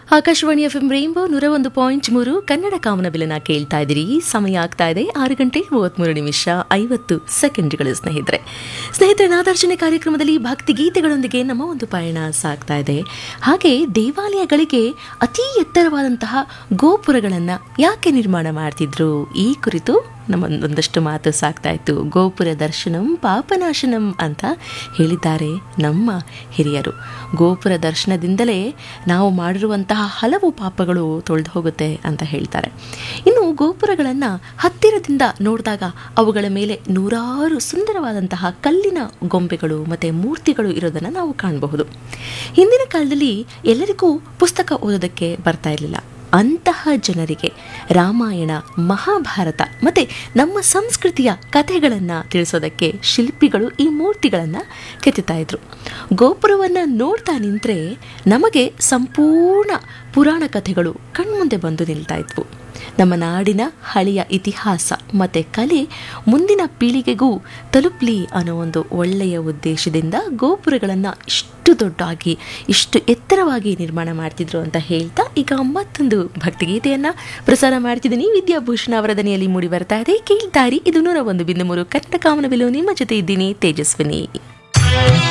Akashvani F M rainbow ನೂರ ಒಂದು point ಮೂರು ಕನ್ನಡ ಕಾಮನಬಿಲನ ಕೇಳ್ತಾ ಇದ್ದೀರಿ ಸಮಯ ಆಗ್ತಾ ಇದೆ ಆರು ಗಂಟೆ ಮೂವತ್ಮೂರು ನಿಮಿಷ ಐವತ್ತು ಸೆಕೆಂಡ್ಗಳು ಸ್ನೇಹಿತರೆ ಸ್ನೇಹಿತರೆ ನಾದಾರ್ಚನೆ ಕಾರ್ಯಕ್ರಮದಲ್ಲಿ ಭಕ್ತಿ ಗೀತೆಗಳೊಂದಿಗೆ ನಮ್ಮ ಒಂದು ಪಯಣ ಸಾಗ್ತಾ ಇದೆ ಹಾಗೆ ದೇವಾಲಯಗಳಿಗೆ ಅತಿ ಎತ್ತರವಾದಂತಹ ಗೋಪುರಗಳನ್ನು ಯಾಕೆ ನಿರ್ಮಾಣ ಮಾಡ್ತಿದ್ರು ಈ ಕುರಿತು ನಮ್ಮ ಒಂದಷ್ಟು ಮಾತು ಸಾಕ್ತಾ ಇತ್ತು ಗೋಪುರ ದರ್ಶನಂ ಪಾಪನಾಶನಂ ಅಂತ ಹೇಳಿದ್ದಾರೆ ನಮ್ಮ ಹಿರಿಯರು ಗೋಪುರ ದರ್ಶನದಿಂದಲೇ ನಾವು ಮಾಡಿರುವಂತಹ ಹಲವು ಪಾಪಗಳು ತೊಳೆದು ಹೋಗುತ್ತೆ ಅಂತ ಹೇಳ್ತಾರೆ ಇನ್ನು ಗೋಪುರಗಳನ್ನು ಹತ್ತಿರದಿಂದ ನೋಡಿದಾಗ ಅವುಗಳ ಮೇಲೆ ನೂರಾರು ಸುಂದರವಾದಂತಹ ಕಲ್ಲಿನ ಗೊಂಬೆಗಳು ಮತ್ತು ಮೂರ್ತಿಗಳು ಇರೋದನ್ನು ನಾವು ಕಾಣಬಹುದು ಹಿಂದಿನ ಕಾಲದಲ್ಲಿ ಎಲ್ಲರಿಗೂ ಪುಸ್ತಕ ಓದೋದಕ್ಕೆ ಬರ್ತಾ ಇರಲಿಲ್ಲ ಅಂತಹ ಜನರಿಗೆ ರಾಮಾಯಣ ಮಹಾಭಾರತ ಮತ್ತು ನಮ್ಮ ಸಂಸ್ಕೃತಿಯ ಕಥೆಗಳನ್ನು ತಿಳಿಸೋದಕ್ಕೆ ಶಿಲ್ಪಿಗಳು ಈ ಮೂರ್ತಿಗಳನ್ನು ಕೆತ್ತುತ್ತಾ ಇದ್ರು ಗೋಪುರವನ್ನು ನೋಡ್ತಾ ನಿಂತರೆ ನಮಗೆ ಸಂಪೂರ್ಣ ಪುರಾಣ ಕಥೆಗಳು ಕಣ್ಮುಂದೆ ಬಂದು ನಿಲ್ತಾ ಇದ್ವು ನಮ್ಮ ನಾಡಿನ ಹಳೆಯ ಇತಿಹಾಸ ಮತ್ತು ಕಲೆ ಮುಂದಿನ ಪೀಳಿಗೆಗೂ ತಲುಪಲಿ ಅನ್ನೋ ಒಂದು ಒಳ್ಳೆಯ ಉದ್ದೇಶದಿಂದ ಗೋಪುರಗಳನ್ನು ಇಷ್ಟು ದೊಡ್ಡಾಗಿ ಇಷ್ಟು ಎತ್ತರವಾಗಿ ನಿರ್ಮಾಣ ಮಾಡ್ತಿದ್ರು ಅಂತ ಹೇಳ್ತಾ ಈಗ ಮತ್ತೊಂದು ಭಕ್ತಿಗೀತೆಯನ್ನು ಪ್ರಸಾರ ಮಾಡ್ತಿದ್ದೀನಿ ವಿದ್ಯಾಭೂಷಣ ಅವರ ದನಿಯಲ್ಲಿ ಮೂಡಿ ಬರ್ತಾ ಇದೆ ಕೇಳ್ತಾರಿ ಇದು ನೂರ ಒಂದು ಬಿಂದು ಮೂರು ಕನ್ನಡ ಕಾಮನಬಿಲು ನಿಮ್ಮ ಜೊತೆ ಇದ್ದೀನಿ ತೇಜಸ್ವಿನಿ